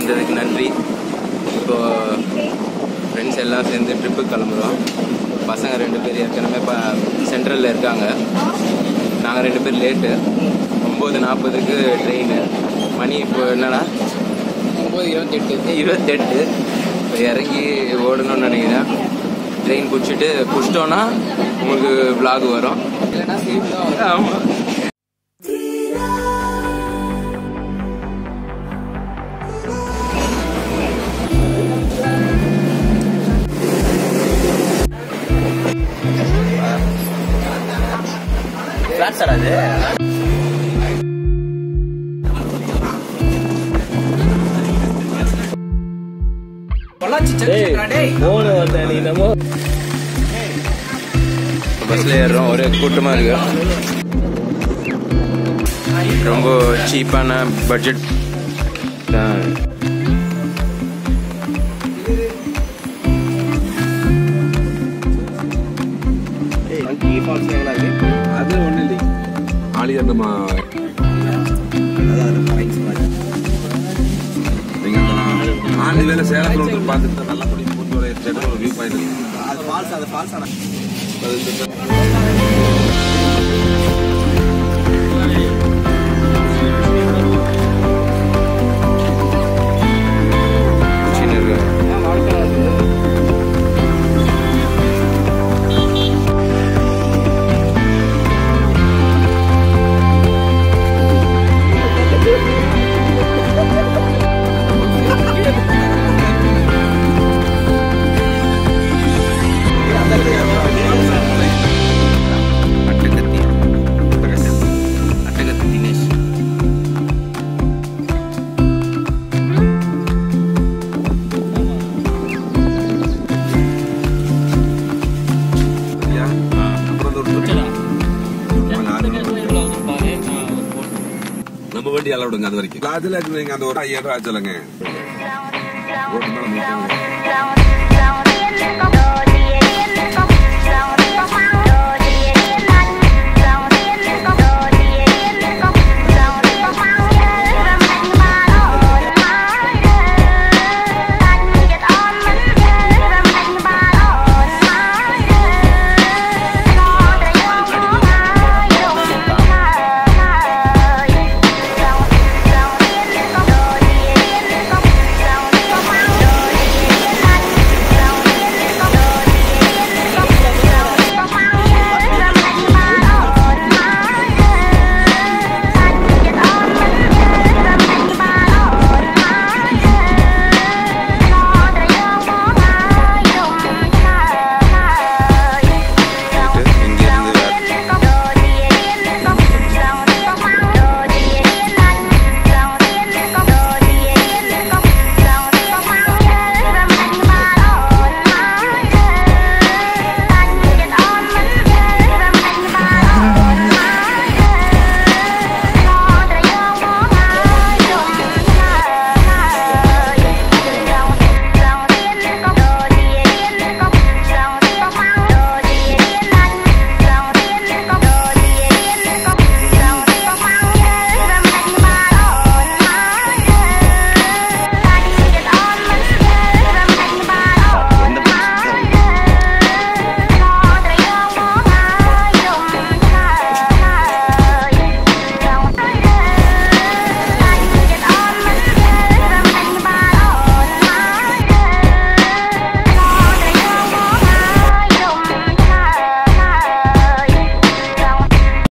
செஞ்சதுக்கு நன்றி இப்போ ஃப்ரெண்ட்ஸ் எல்லாம் சேர்ந்து ட்ரிப்புக்கு கிளம்புறோம் பசங்க ரெண்டு பேர் ஏற்கனவே இப்போ சென்ட்ரலில் இருக்காங்க நாங்கள் ரெண்டு பேர் லேட்டு ஒம்பது நாற்பதுக்கு ட்ரெயின் மணி இப்போ என்னடா ஒம்பது இருபத்தெட்டு இருபத்தெட்டு இப்போ இறங்கி ஓடணும்னு நினைக்கிறேன் ட்ரெயின் பிடிச்சிட்டு பிடிச்சிட்டோன்னா உங்களுக்கு vlog வரும் இல்லைன்னா சேஃப் தான் வரும். ஆமாம் பொள்ளாச்சி ஜங்ஷன்டா டேய். பஸ்ல ஏறுறோம் ஒரே கூட்டமா இருக்கு ரொம்ப சீப்பான பட்ஜெட் தான் அது ஒண்ணு இல்லை ஆலியா நம்ம நீங்க அந்த ஆண்டு வேலை சேலத்துல வந்து பார்த்துட்டு நல்லா முடி போட்டு ஒரு வியூ பாயிண்ட் இருக்கு சின்ன இருக்கு அட்டகத்தி அட்டகத்தி தினேஷ் சரியா அப்புறம் அந்த ஒரு trip. நம்ம வண்டி அளவு விடுங்க அது வரைக்கும் லாஜில் நீங்க அந்த ஒரு ஐயாயிரம் ரூபாய் சொல்லுங்க ரோட்டு மேல நிறுத்துங்க.